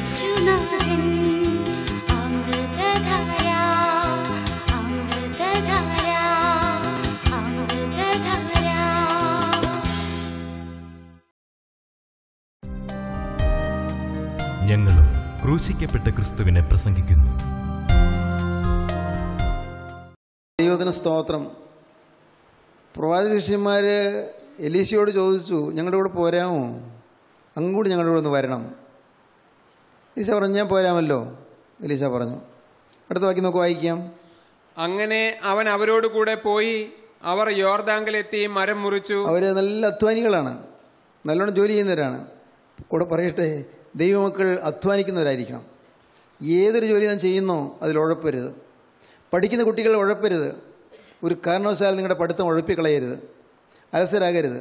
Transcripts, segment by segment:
യേശുനാഥൻ അമൃതധാര അമൃതധാര അമൃതധാര ഞങ്ങളും ക്രൂശിക്കപ്പെട്ട ക്രിസ്തുവിനെ പ്രസംഗിക്കുന്നു ദൈവത്തിന് സ്തോത്രം പ്രവാചക ശിഷ്യന്മാർ എലീശയോട് ചോദിച്ചു ഞങ്ങളുടെ കൂടെ പോരാമോ അങ്ങും കൂടി ഞങ്ങളുടെ കൂടെ ഒന്ന് വരണം എലീശ പറഞ്ഞു ഞാൻ പോരാമല്ലോ എലീശ പറഞ്ഞു അടുത്ത വാക്കി നമുക്ക് വായിക്കാം അങ്ങനെ അവൻ അവരോട് കൂടെ പോയി അവർ യോർദാങ്കിലെത്തി മരം മുറിച്ചു അവർ നല്ല അധ്വാനികളാണ് നല്ലോണം ജോലി ചെയ്യുന്നവരാണ് കൂടെ പറയട്ടെ ദൈവമക്കൾ അധ്വാനിക്കുന്നവരായിരിക്കണം ഏതൊരു ജോലി നാം ചെയ്യുന്നോ അതിൽ ഉഴപ്പരുത് പഠിക്കുന്ന കുട്ടികൾ ഉഴപ്പരുത് ഒരു കാരണവശാൽ നിങ്ങളുടെ പഠിത്തം ഉഴപ്പിക്കളയരുത് അലസരാകരുത്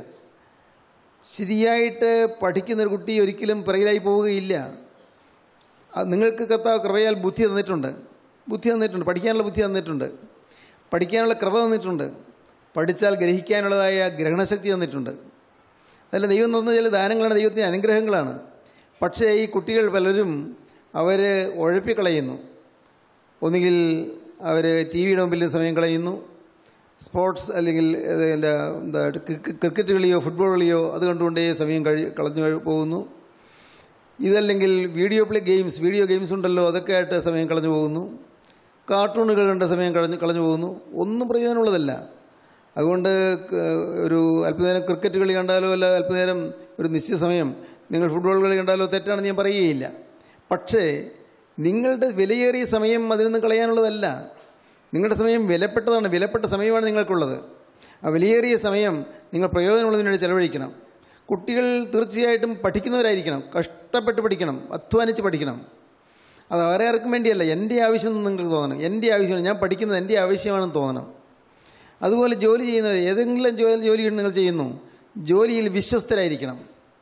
ശരിയായിട്ട് പഠിക്കുന്ന ഒരു കുട്ടി ഒരിക്കലും പിറകിലായി പോവുകയില്ല അത് നിങ്ങൾക്ക് കർത്താവ് കൃപയാൽ ബുദ്ധി തന്നിട്ടുണ്ട് ബുദ്ധി തന്നിട്ടുണ്ട് പഠിക്കാനുള്ള ബുദ്ധി തന്നിട്ടുണ്ട് പഠിക്കാനുള്ള കൃപ തന്നിട്ടുണ്ട് പഠിച്ചാൽ ഗ്രഹിക്കാനുള്ളതായ ഗ്രഹണശക്തി തന്നിട്ടുണ്ട് അതല്ല ദൈവം തന്ന ചില ദാനങ്ങളാണ് ദൈവത്തിൻ്റെ അനുഗ്രഹങ്ങളാണ് പക്ഷേ ഈ കുട്ടികൾ പലരും അവർ ഉഴപ്പിക്കളയുന്നു ഒന്നുകിൽ അവർ ടി വിയുടെ മുമ്പിൽ സമയം കളയുന്നു സ്പോർട്സ് അല്ലെങ്കിൽ ഇത് എന്താ എന്താ ക്രിക്ക- ക്രിക്കറ്റ് കളിയോ ഫുട്ബോൾ കളിയോ അത് കണ്ടുകൊണ്ടേ സമയം കഴി കളഞ്ഞു പോകുന്നു ഇതല്ലെങ്കിൽ video play games video games ഉണ്ടല്ലോ അതൊക്കെ ആയിട്ട് സമയം കളഞ്ഞു പോകുന്നു കാർട്ടൂണുകൾ കണ്ട സമയം കളഞ്ഞു കളഞ്ഞു പോകുന്നു ഒന്നും പ്രയോജനമുള്ളതല്ല അതുകൊണ്ട് ക- ഒരു അല്പനേരം ക്രിക്കറ്റ് കളി കണ്ടാലോ അല്ല അല്പനേരം ഒരു നിശ്ചിത സമയം നിങ്ങൾ ഫുട്ബോൾ കളി കണ്ടാലോ തെറ്റാണെന്ന് ഞാൻ പറയുകയില്ല പക്ഷേ നിങ്ങളുടെ വിലയേറിയ സമയം അതിനൊന്നും കളയാനുള്ളതല്ല നിങ്ങളുടെ സമയം വിലപ്പെട്ടതാണ് വിലപ്പെട്ട സമയമാണ് നിങ്ങൾക്കുള്ളത് ആ വിലയേറിയ സമയം നിങ്ങൾ പ്രയോജനമുള്ളതിന് വേണ്ടി ചെലവഴിക്കണം കുട്ടികൾ തീർച്ചയായിട്ടും പഠിക്കുന്നവരായിരിക്കണം കഷ്ടപ്പെട്ട് പഠിക്കണം അധ്വാനിച്ച് പഠിക്കണം അത് വേറെ ആർക്കും വേണ്ടിയല്ല എൻ്റെ ആവശ്യം എന്ന് നിങ്ങൾക്ക് തോന്നണം എൻ്റെ ആവശ്യമാണ് ഞാൻ പഠിക്കുന്നത് എൻ്റെ ആവശ്യമാണെന്ന് തോന്നണം അതുപോലെ ജോലി ചെയ്യുന്നവർ ഏതെങ്കിലും ജോലി ജോലി നിങ്ങൾ ചെയ്യുന്നു ജോലിയിൽ വിശ്വസ്തരായിരിക്കണം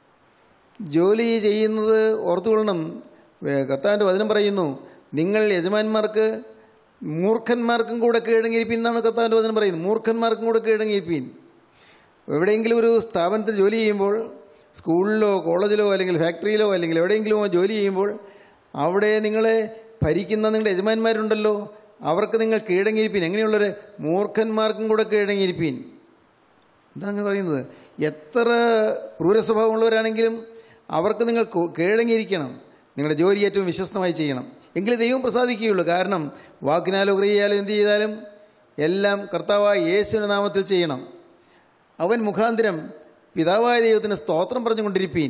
ജോലി ചെയ്യുന്നത് ഓർത്തുകൊള്ളണം വേ- കർത്താവിൻ്റെ വചനം പറയുന്നു നിങ്ങൾ യജമാന്മാർക്ക് മൂർഖന്മാർക്കും കൂടെ കീഴടങ്ങിയിരിപ്പീൻ എന്നാണ് കർത്താവിൻ്റെ വചനം പറയുന്നത് മൂർഖന്മാർക്കും കൂടെ കീഴടങ്ങിയിരിപ്പീൻ എവിടെയെങ്കിലും ഒരു സ്ഥാപനത്തിൽ ജോലി ചെയ്യുമ്പോൾ സ്കൂളിലോ കോളേജിലോ അല്ലെങ്കിൽ ഫാക്ടറിയിലോ അല്ലെങ്കിൽ എവിടെയെങ്കിലും ജോലി ചെയ്യുമ്പോൾ അവിടെ നിങ്ങളെ ഭരിക്കുന്ന നിങ്ങളുടെ യജമാന്മാരുണ്ടല്ലോ അവർക്ക് നിങ്ങൾ കീഴടങ്ങിയിരിപ്പീൻ എങ്ങനെയുള്ളവർ മൂർഖന്മാർക്കും കൂടെ കീഴടങ്ങിയിരിപ്പീൻ എന്താണ് അങ്ങനെ പറയുന്നത് എത്ര ക്രൂരസ്വഭാവമുള്ളവരാണെങ്കിലും അവർക്ക് നിങ്ങൾ കു- കീഴടങ്ങിയിരിക്കണം നിങ്ങളുടെ ജോലി ഏറ്റവും വിശ്വസ്തമായി ചെയ്യണം എങ്കിലേ ദൈവം പ്രസാദിക്കുകയുള്ളൂ കാരണം വാക്കിനാലോ ക്രിയയാലോ എന്ത് ചെയ്താലും എല്ലാം കർത്താവായ യേശുവിൻ്റെ നാമത്തിൽ ചെയ്യണം അവൻ മുഖാന്തരം പിതാവായ ദൈവത്തിന് സ്തോത്രം പറഞ്ഞുകൊണ്ടിരിപ്പീൻ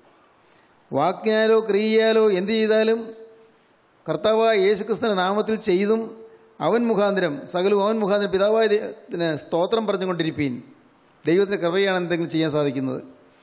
വാക്കിനാലോ ക്രിയയാലോ എന്ത് ചെയ്താലും കർത്താവായ യേശുക്രിസ്തുവിൻ്റെ നാമത്തിൽ ചെയ്തും അവൻ മുഖാന്തരം സകലവും അവൻ മുഖാന്തരം പിതാവായ ദൈവത്തിന് സ്തോത്രം പറഞ്ഞുകൊണ്ടിരിപ്പീൻ ദൈവത്തിൻ്റെ കൃപയാണ് എന്തെങ്കിലും ചെയ്യാൻ സാധിക്കുന്നത്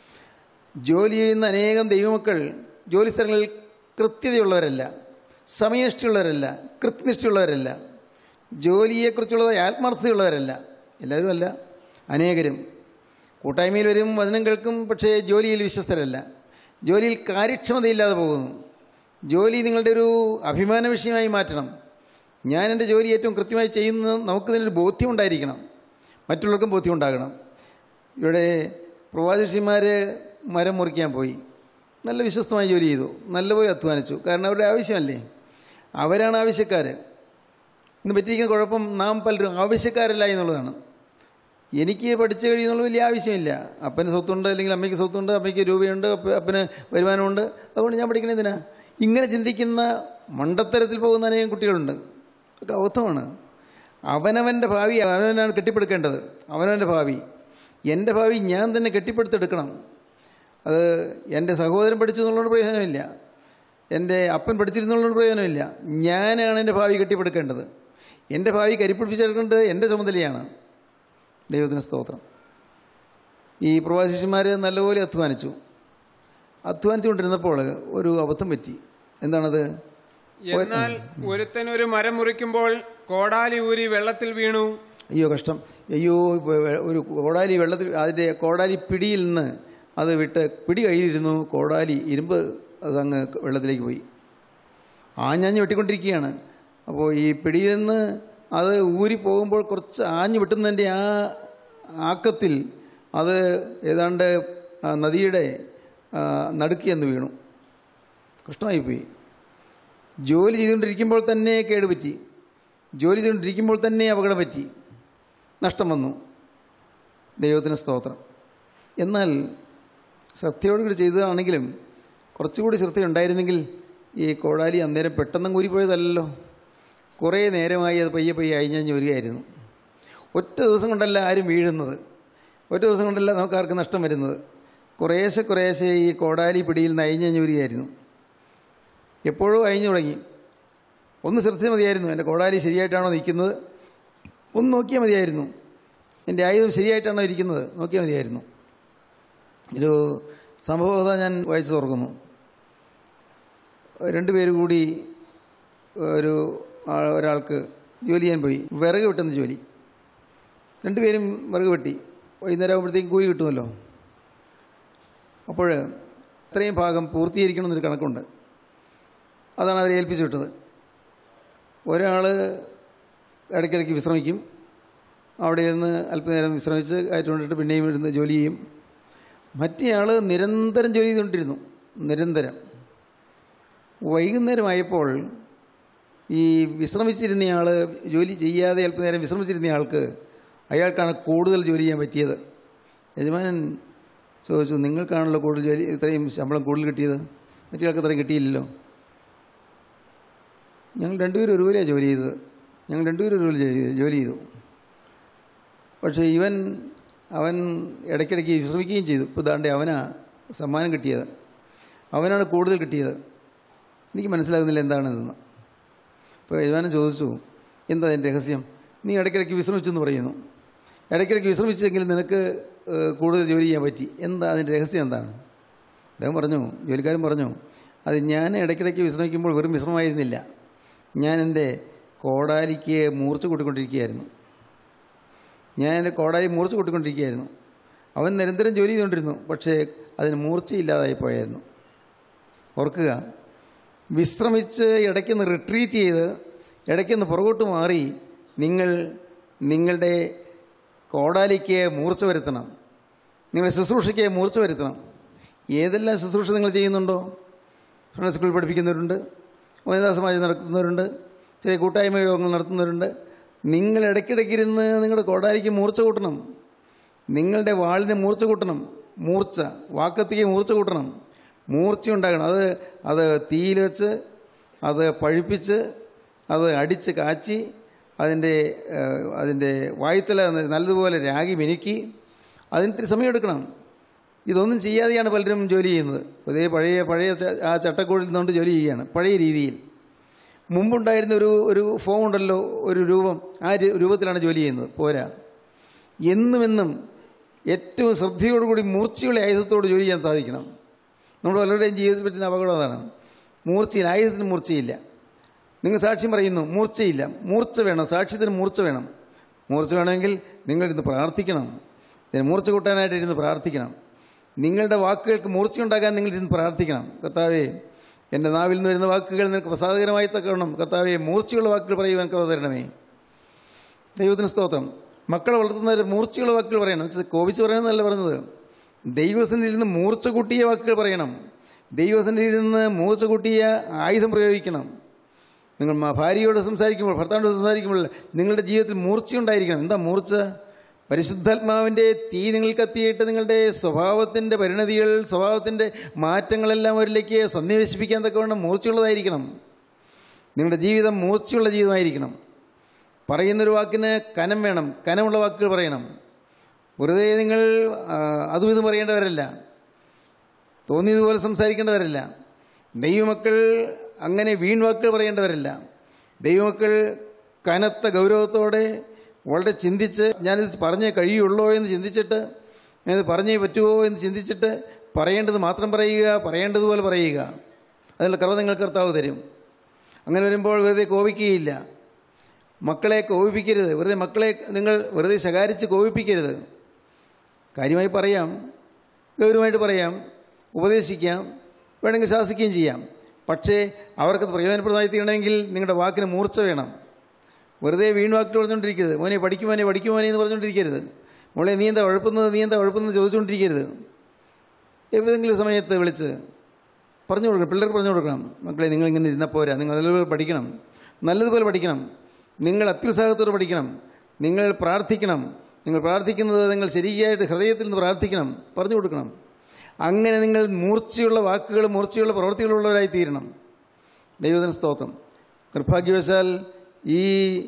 ജോലി ചെയ്യുന്ന അനേകം ദൈവമക്കൾ ജോലി സ്ഥലങ്ങളിൽ കൃത്യതയുള്ളവരല്ല സമയനിഷ്ഠയുള്ളവരല്ല കൃത്യനിഷ്ഠയുള്ളവരല്ല ജോലിയെക്കുറിച്ചുള്ളത് ആത്മാർത്ഥതയുള്ളവരല്ല എല്ലാവരും അല്ല അനേകരും കൂട്ടായ്മയിൽ വരും വചനം കേൾക്കും പക്ഷേ ജോലിയിൽ വിശ്വസ്തരല്ല ജോലിയിൽ കാര്യക്ഷമതയില്ലാതെ പോകുന്നു ജോലി നിങ്ങളുടെ ഒരു അഭിമാന വിഷയമായി മാറ്റണം ഞാൻ എൻ്റെ ജോലി ഏറ്റവും കൃത്യമായി ചെയ്യുന്നത് നമുക്കിതിനൊരു ബോധ്യമുണ്ടായിരിക്കണം മറ്റുള്ളവർക്കും ബോധ്യമുണ്ടാകണം ഇവിടെ പ്രവാചകന്മാർ മരം മുറിക്കാൻ പോയി നല്ല വിശ്വസ്തമായി ജോലി ചെയ്തു നല്ലപോലെ അധ്വാനിച്ചു കാരണം അവരുടെ ആവശ്യമല്ലേ അവരാണ് ആവശ്യക്കാർ ഇന്ന് പറ്റിയിരിക്കുന്ന കുഴപ്പം നാം പലരും ആവശ്യക്കാരല്ല എന്നുള്ളതാണ് എനിക്ക് പഠിച്ചു കഴിയുന്നുള്ള വലിയ ആവശ്യമില്ല അപ്പന് സ്വത്തുണ്ട് അല്ലെങ്കിൽ അമ്മയ്ക്ക് സ്വത്തുണ്ട് അമ്മയ്ക്ക് രൂപയുണ്ട് അപ്പ- അപ്പന് വരുമാനമുണ്ട് അതുകൊണ്ട് ഞാൻ പഠിക്കണത് എന്തിനാ ഇങ്ങനെ ചിന്തിക്കുന്ന മണ്ടത്തരത്തിൽ പോകുന്ന അനേകം കുട്ടികളുണ്ട് അതൊക്കെ അബദ്ധമാണ് അവനവൻ്റെ ഭാവി അവനവനാണ് കെട്ടിപ്പടുക്കേണ്ടത് അവനവൻ്റെ ഭാവി എൻ്റെ ഭാവി ഞാൻ തന്നെ കെട്ടിപ്പടുത്തെടുക്കണം അത് എൻ്റെ സഹോദരൻ പഠിച്ചു എന്നുള്ളത് പ്രയോജനമില്ല എൻ്റെ അപ്പൻ പഠിച്ചിരുന്നുള്ളത് പ്രയോജനമില്ല ഞാനാണ് എൻ്റെ ഭാവി കെട്ടിപ്പടുക്കേണ്ടത് എൻ്റെ ഭാവി കരിപ്പിടിപ്പിച്ചെടുക്കേണ്ടത് എൻ്റെ ചുമതലയാണ് ദൈവത്തിന് സ്തോത്രം ഈ പ്രവാസിഷ്യന്മാർ നല്ലപോലെ അധ്വാനിച്ചു അധ്വാനിച്ചുകൊണ്ടിരുന്നപ്പോൾ ഒരു അബദ്ധം പറ്റി എന്താണത് എന്നാൽ ഒരുത്തൻ ഒരു മരം മുറിക്കുമ്പോൾ കോടാലി ഊരി വെള്ളത്തിൽ വീണു അയ്യോ കഷ്ടം അയ്യോ ഇപ്പൊ ഒരു കോടാലി വെള്ളത്തിൽ അതിൻ്റെ കോടാലി പിടിയിൽ നിന്ന് അത് വിട്ട് പിടി കയ്യിലിരുന്നു കോടാലി ഇരുമ്പ് അതങ്ങ് വെള്ളത്തിലേക്ക് പോയി ആഞ്ഞാഞ്ഞ് വെട്ടിക്കൊണ്ടിരിക്കുകയാണ് അപ്പോൾ ഈ പിടിയിൽ നിന്ന് അത് ഊരി പോകുമ്പോൾ കുറച്ച് ആഞ്ഞ് വെട്ടുന്നതിൻ്റെ ആ ആക്കത്തിൽ അത് ഏതാണ്ട് ആ നദിയുടെ ആ, നടുക്ക് ചെന്ന് വീണു കഷ്ടമായിപ്പോയി ജോലി ചെയ്തുകൊണ്ടിരിക്കുമ്പോൾ തന്നെ കേടുപറ്റി ജോലി ചെയ്തുകൊണ്ടിരിക്കുമ്പോൾ തന്നെ അപകടം പറ്റി നഷ്ടം വന്നു ദൈവത്തിന് സ്തോത്രം എന്നാൽ ശ്രദ്ധയോടുകൂടി ചെയ്തതാണെങ്കിലും കുറച്ചുകൂടി ശ്രദ്ധയുണ്ടായിരുന്നെങ്കിൽ ഈ കോടാലി അന്നേരം പെട്ടെന്ന് കൂരിപ്പോയതല്ലല്ലോ കുറേ നേരമായി അത് പയ്യെ പയ്യെ അയഞ്ഞഞ്ഞ് വരികയായിരുന്നു ഒറ്റ ദിവസം കൊണ്ടല്ല ആരും വീഴുന്നത് ഒറ്റ ദിവസം കൊണ്ടല്ല നമുക്ക് ആർക്കും നഷ്ടം വരുന്നത് കുറേശ്ശെ കുറേശ്ശെ ഈ കോടാലി പിടിയിൽ നിന്ന് അയഞ്ഞഞ്ഞ് വരികയായിരുന്നു എപ്പോഴോ അയഞ്ഞു തുടങ്ങി ഒന്ന് ശ്രദ്ധിച്ചാൽ മതിയായിരുന്നു എൻ്റെ കോടാലി ശരിയായിട്ടാണോ നിൽക്കുന്നത് ഒന്ന് നോക്കിയാൽ മതിയായിരുന്നു എൻ്റെ ആയുധം ശരിയായിട്ടാണോ ഇരിക്കുന്നത് നോക്കിയാൽ മതിയായിരുന്നു ഒരു സംഭവത ഞാൻ വായിച്ചു തുറക്കുന്നു രണ്ടുപേര് കൂടി ഒരു ആ- ഒരാൾക്ക് ജോലി ചെയ്യാൻ പോയി വിറക് വെട്ടുന്ന ജോലി രണ്ടുപേരും വിറക് വെട്ടി വൈകുന്നേരം ആകുമ്പോഴത്തേക്കും കൂലി കിട്ടുമല്ലോ അപ്പോൾ ഇത്രയും ഭാഗം പൂർത്തീകരിക്കണമെന്നൊരു കണക്കുണ്ട് അതാണ് അവരെ ഏൽപ്പിച്ചു വിട്ടത് ഒരാൾ ഇടയ്ക്കിടയ്ക്ക് വിശ്രമിക്കും അവിടെ ഇരുന്ന് അല്പനേരം വിശ്രമിച്ച് കയറ്റുകൊണ്ടിട്ട് പിന്നെയും ഇരുന്ന് ജോലി ചെയ്യും മറ്റേയാൾ നിരന്തരം ജോലി ചെയ്തുകൊണ്ടിരുന്നു നിരന്തരം വൈകുന്നേരമായപ്പോൾ ഈ വിശ്രമിച്ചിരുന്നയാൾ ജോലി ചെയ്യാതെ അല്പനേരം വിശ്രമിച്ചിരുന്നയാൾക്ക് അയാൾക്കാണ് കൂടുതൽ ജോലി ചെയ്യാൻ പറ്റിയത് യജമാനൻ ചോദിച്ചു നിങ്ങൾക്കാണല്ലോ കൂടുതൽ ജോലി ഇത്രയും ശമ്പളം കൂടുതൽ കിട്ടിയത് മറ്റൊരാൾക്ക് ഇത്രയും കിട്ടിയില്ലല്ലോ ഞങ്ങൾ രണ്ടുപേരും ഒരുപോലെയാണ് ജോലി ചെയ്തത് ഞങ്ങൾ രണ്ടുപേരും ഒരുപോലെ ജോലി- ജോലി ചെയ്തു പക്ഷേ ഇവൻ അവൻ ഇടയ്ക്കിടയ്ക്ക് വിശ്രമിക്കുകയും ചെയ്തു ഇപ്പോൾ ദാണ്ടെ അവനാ സമ്മാനം കിട്ടിയത് അവനാണ് കൂടുതൽ കിട്ടിയത് എനിക്ക് മനസ്സിലാകുന്നില്ല എന്താണെന്ന് അപ്പോൾ യജമാനൻ ചോദിച്ചു എന്താ അതിൻ്റെ രഹസ്യം നീ ഇടയ്ക്കിടയ്ക്ക് വിശ്രമിച്ചു എന്ന് പറയുന്നു ഇടയ്ക്കിടയ്ക്ക് വിശ്രമിച്ചെങ്കിൽ നിനക്ക് ഏഹ്, കൂടുതൽ ജോലി ചെയ്യാൻ പറ്റി എന്താ അതിൻ്റെ രഹസ്യം എന്താണ് അദ്ദേഹം പറഞ്ഞു ജോലിക്കാരൻ പറഞ്ഞു അത് ഞാൻ ഇടയ്ക്കിടയ്ക്ക് വിശ്രമിക്കുമ്പോൾ വെറും വിശ്രമമായിരുന്നില്ല ഞാൻ എൻ്റെ കോടാലിക്ക് മൂർച്ച കൂട്ടിക്കൊണ്ടിരിക്കുകയായിരുന്നു ഞാൻ എൻ്റെ കോടാലി മൂർച്ച കൂട്ടിക്കൊണ്ടിരിക്കുകയായിരുന്നു അവൻ നിരന്തരം ജോലി ചെയ്തുകൊണ്ടിരുന്നു പക്ഷേ അതിന് മൂർച്ചയില്ലാതായി പോയായിരുന്നു ഓർക്കുക വിശ്രമിച്ച് ഇടയ്ക്കൊന്ന് റിട്രീറ്റ് ചെയ്ത് ഇടയ്ക്കൊന്ന് പുറകോട്ട് മാറി നിങ്ങൾ നിങ്ങളുടെ കോടാലിക്ക് മൂർച്ച വരുത്തണം നിങ്ങളുടെ ശുശ്രൂഷയ്ക്ക് മൂർച്ച വരുത്തണം ഏതെല്ലാം ശുശ്രൂഷ നിങ്ങൾ ചെയ്യുന്നുണ്ടോ ഫ്രണ്ട് സ്കൂളിൽ പഠിപ്പിക്കുന്നവരുണ്ട് വനിതാ സമാജം നടത്തുന്നവരുണ്ട് ചെറിയ കൂട്ടായ്മ യോഗങ്ങൾ നടത്തുന്നവരുണ്ട് നിങ്ങൾ ഇടയ്ക്കിടയ്ക്കിരുന്ന് നിങ്ങളുടെ കോടാലിക്ക് മൂർച്ച കൂട്ടണം നിങ്ങളുടെ വാളിന് മൂർച്ച കൂട്ടണം മൂർച്ച വാക്കത്തിക്ക് മൂർച്ച കൂട്ടണം മൂർച്ച ഉണ്ടാകണം അത് അത് തീയിൽ വെച്ച് അത് പഴുപ്പിച്ച് അത് അടിച്ച് കാച്ചി അതിൻ്റെ ഏഹ്, അതിൻ്റെ വായുത്തല നല്ലതുപോലെ രാഗി മിനുക്കി അതിന് ഇത്തിരി സമയമെടുക്കണം ഇതൊന്നും ചെയ്യാതെയാണ് പലരും ജോലി ചെയ്യുന്നത് അതേ പഴയ പഴയ ച- ആ ചട്ടക്കൂടിൽ നിന്നുകൊണ്ട് ജോലി ചെയ്യുകയാണ് പഴയ രീതിയിൽ മുമ്പുണ്ടായിരുന്ന ഒരു ഒരു ഫോം ഉണ്ടല്ലോ ഒരു രൂപം ആ രു- രൂപത്തിലാണ് ജോലി ചെയ്യുന്നത് പോരാ എന്നുമെന്നും ഏറ്റവും ശ്രദ്ധയോടുകൂടി മൂർച്ചയുള്ള ആയുധത്തോട് ജോലി ചെയ്യാൻ സാധിക്കണം നമ്മുടെ പലരുടെയും ജീവിതത്തിൽ പറ്റുന്ന അപകടം അതാണ് മൂർച്ചയില്ല ആയുധത്തിന് മൂർച്ചയില്ല നിങ്ങൾ സാക്ഷ്യം പറയുന്നു മൂർച്ചയില്ല മൂർച്ച വേണം സാക്ഷ്യത്തിന് മൂർച്ച വേണം മൂർച്ച വേണമെങ്കിൽ നിങ്ങളിരുന്ന് പ്രാർത്ഥിക്കണം ഇതിന് മൂർച്ച കൂട്ടാനായിട്ട് ഇരുന്ന് പ്രാർത്ഥിക്കണം നിങ്ങളുടെ വാക്കുകൾക്ക് മൂർച്ചയുണ്ടാകാൻ നിങ്ങളിരുന്ന് പ്രാർത്ഥിക്കണം കർത്താവേ എൻ്റെ നാവിൽ നിന്ന് വരുന്ന വാക്കുകൾ നിനക്ക് പ്രസാദകരമായി തക്കണം കർത്താവെ മൂർച്ചയുള്ള വാക്കുകൾ പറയുവാൻ കഥ തരണമേ ദൈവത്തിന് സ്തോത്രം മക്കളെ വളർത്തുന്നവർ മൂർച്ചയുള്ള വാക്കുകൾ പറയണം എന്ന് വെച്ചാൽ കോപിച്ച് പറയണമെന്നല്ല പറഞ്ഞത് ദൈവസന്നിധിയിൽ നിന്ന് മൂർച്ച കൂട്ടിയ വാക്കുകൾ പറയണം ദൈവസന്നിധിയിൽ നിന്ന് മൂർച്ച കൂട്ടിയ ആയുധം പ്രയോഗിക്കണം നിങ്ങൾ മ- ഭാര്യയോട് സംസാരിക്കുമ്പോൾ ഭർത്താവിനോട് സംസാരിക്കുമ്പോൾ നിങ്ങളുടെ ജീവിതത്തിൽ മൂർച്ചയുണ്ടായിരിക്കണം എന്താ മൂർച്ച പരിശുദ്ധാത്മാവിൻ്റെ തീ നിങ്ങൾ കത്തിയിട്ട് നിങ്ങളുടെ സ്വഭാവത്തിൻ്റെ പരിണതികൾ സ്വഭാവത്തിൻ്റെ മാറ്റങ്ങളെല്ലാം അവരിലേക്ക് സന്നിവേശിപ്പിക്കാൻ തക്കവണ്ണം മൂർച്ചയുള്ളതായിരിക്കണം നിങ്ങളുടെ ജീവിതം മൂർച്ചയുള്ള ജീവിതമായിരിക്കണം പറയുന്നൊരു വാക്കിന് കനം വേണം കനമുള്ള വാക്കുകൾ പറയണം വെറുതെ നിങ്ങൾ ആ, അതും ഇതും പറയേണ്ടവരല്ല തോന്നിയതുപോലെ സംസാരിക്കേണ്ടവരല്ല ദൈവമക്കൾ അങ്ങനെ വീൺ വാക്കുകൾ പറയേണ്ടവരല്ല ദൈവമക്കൾ കനത്ത ഗൗരവത്തോടെ വളരെ ചിന്തിച്ച് ഞാനിത് പറഞ്ഞേ കഴിയുള്ളൂ എന്ന് ചിന്തിച്ചിട്ട് ഞാനിത് പറഞ്ഞേ പറ്റുമോ എന്ന് ചിന്തിച്ചിട്ട് പറയേണ്ടത് മാത്രം പറയുക പറയേണ്ടതുപോലെ പറയുക അതിനുള്ള കർവ നിങ്ങൾക്ക് കർത്താവ് തരും അങ്ങനെ വരുമ്പോൾ വെറുതെ കോപിക്കുകയില്ല മക്കളെ കോപിപ്പിക്കരുത് വെറുതെ മക്കളെ നിങ്ങൾ വെറുതെ ശകാരിച്ച് കോപിപ്പിക്കരുത് കാര്യമായി പറയാം ഗൗരവമായിട്ട് പറയാം ഉപദേശിക്കാം വേണമെങ്കിൽ ശാസിക്കുകയും ചെയ്യാം പക്ഷേ അവർക്കത് പ്രയോജനപ്രദമായി തീരണമെങ്കിൽ നിങ്ങളുടെ വാക്കിന് മൂർച്ച വേണം വെറുതെ വീണ് വാക്കുകൾ പറഞ്ഞുകൊണ്ടിരിക്കരുത് മോനെ പഠിക്കുമോനെ പഠിക്കുമോനെ എന്ന് പറഞ്ഞുകൊണ്ടിരിക്കരുത് മോളെ നീ എന്താ ഉഴപ്പുന്നത് നീ എന്താ ഉഴപ്പുന്നത് ചോദിച്ചുകൊണ്ടിരിക്കരുത് ഏതെങ്കിലും സമയത്ത് വിളിച്ച് പറഞ്ഞു കൊടുക്കണം പിള്ളേർക്ക് പറഞ്ഞു കൊടുക്കണം മക്കളെ നിങ്ങൾ ഇങ്ങനെ ഇരുന്നാൽ പോരാ നിങ്ങൾ നല്ലതുപോലെ പഠിക്കണം നല്ലതുപോലെ പഠിക്കണം നിങ്ങൾ അത്യുത്സാഹത്തോടെ പഠിക്കണം നിങ്ങൾ പ്രാർത്ഥിക്കണം നിങ്ങൾ പ്രാർത്ഥിക്കുന്നത് നിങ്ങൾ ശരിയായിട്ട് ഹൃദയത്തിൽ നിന്ന് പ്രാർത്ഥിക്കണം പറഞ്ഞു കൊടുക്കണം അങ്ങനെ നിങ്ങൾ മൂർച്ചയുള്ള വാക്കുകൾ മൂർച്ചയുള്ള പ്രവൃത്തികളുള്ളവരായി തീരണം ദൈവത്തിന് സ്തോത്രം നിർഭാഗ്യവശാൽ ഈ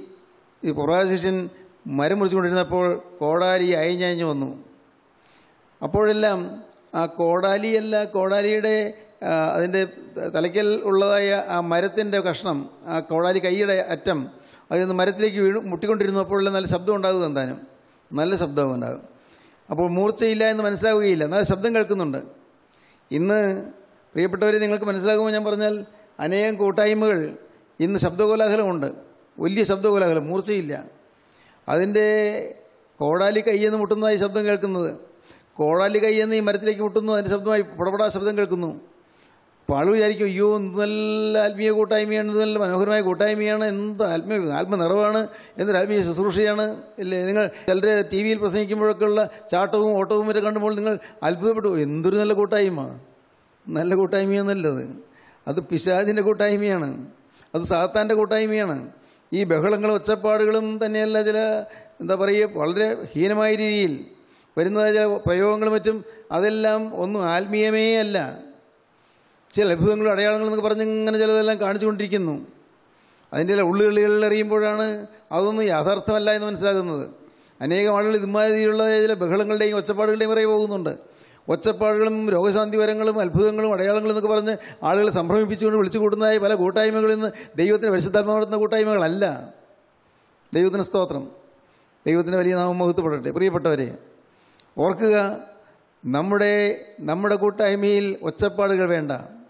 ഈ പ്രവാശിഷ്യൻ മരം മുറിച്ചുകൊണ്ടിരുന്നപ്പോൾ കോടാലി അയഞ്ഞയഞ്ഞു വന്നു അപ്പോഴെല്ലാം ആ കോടാലിയല്ല കോടാലിയുടെ ആ, അതിൻ്റെ തലയ്ക്കൽ ഉള്ളതായ ആ മരത്തിൻ്റെ കഷ്ണം ആ കോടാലി കൈയുടെ അറ്റം അതിൽ നിന്ന് മരത്തിലേക്ക് വീണു മുട്ടിക്കൊണ്ടിരുന്നപ്പോൾ നല്ല ശബ്ദം ഉണ്ടാകും എന്താനും നല്ല ശബ്ദവും ഉണ്ടാകും അപ്പോൾ മൂർച്ചയില്ല എന്ന് മനസ്സിലാവുകയില്ല എന്നാൽ ശബ്ദം കേൾക്കുന്നുണ്ട് ഇന്ന് പ്രിയപ്പെട്ടവരെ നിങ്ങൾക്ക് മനസ്സിലാകുമ്പോൾ ഞാൻ പറഞ്ഞാൽ അനേകം കൂട്ടായ്മകൾ ഇന്ന് ശബ്ദകോലാഹലമുണ്ട് വലിയ ശബ്ദകോലാഹലം മൂർച്ചയില്ല അതിൻ്റെ കോടാലി കൈയെന്ന് മുട്ടുന്നതായി ശബ്ദം കേൾക്കുന്നത് കോടാലി കൈയെന്ന് ഈ മരത്തിലേക്ക് മുട്ടുന്നു അതിൻ്റെ ശബ്ദമായി പുടപടാ ശബ്ദം കേൾക്കുന്നു അപ്പോൾ ആൾ വിചാരിക്കും അയ്യോ എന്ത് നല്ല ആത്മീയ കൂട്ടായ്മയാണ് ഇത് നല്ല മനോഹരമായ കൂട്ടായ്മയാണ് എന്ത് ആത്മീയ ആത്മനിറവാണ് എന്തൊരു ആത്മീയ ശുശ്രൂഷയാണ് ഇല്ലേ നിങ്ങൾ ചിലർ ടി വിയിൽ പ്രസംഗിക്കുമ്പോഴൊക്കെ ഉള്ള ചാട്ടവും ഓട്ടവും വരെ കണ്ടുമ്പോൾ നിങ്ങൾ അത്ഭുതപ്പെട്ടു എന്തൊരു നല്ല കൂട്ടായ്മ നല്ല കൂട്ടായ്മയൊന്നുമല്ലത് അത് പിശാചിൻ്റെ കൂട്ടായ്മയാണ് അത് സാത്താൻ്റെ കൂട്ടായ്മയാണ് ഈ ബഹളങ്ങളും ഒച്ചപ്പാടുകളും തന്നെയല്ല ചില എന്താ പറയുക വളരെ ഹീനമായ രീതിയിൽ വരുന്ന ചില പ്രയോഗങ്ങളും മറ്റും അതെല്ലാം ഒന്നും ആത്മീയമേ അല്ല ചില അത്ഭുതങ്ങളും അടയാളങ്ങളും എന്നൊക്കെ പറഞ്ഞ് ഇങ്ങനെ ചിലതെല്ലാം കാണിച്ചുകൊണ്ടിരിക്കുന്നു അതിൻ്റെ ചില ഉള്ളുകളികളിൽ അറിയുമ്പോഴാണ് അതൊന്നും യാഥാർത്ഥ്യമല്ല എന്ന് മനസ്സിലാകുന്നത് അനേകം ആളുകൾ ഇതുമാതിരിയുള്ള ചില ബഹളങ്ങളുടെയും ഒച്ചപ്പാടുകളുടെയും പിറകെ പോകുന്നുണ്ട് ഒച്ചപ്പാടുകളും രോഗശാന്തി വരങ്ങളും അത്ഭുതങ്ങളും അടയാളങ്ങളും എന്നൊക്കെ പറഞ്ഞ് ആളുകളെ സംഭ്രമിപ്പിച്ചുകൊണ്ട് വിളിച്ചു കൂട്ടുന്നതായ പല കൂട്ടായ്മകളിൽ നിന്ന് ദൈവത്തിന് പരിശുദ്ധാത്മ നടത്തുന്ന കൂട്ടായ്മകളല്ല ദൈവത്തിന് സ്തോത്രം ദൈവത്തിന് വലിയ നാമം മുഖത്തുപെടട്ടെ പ്രിയപ്പെട്ടവരെ ഓർക്കുക നമ്മുടെ നമ്മുടെ കൂട്ടായ്മയിൽ ഒച്ചപ്പാടുകൾ വേണ്ട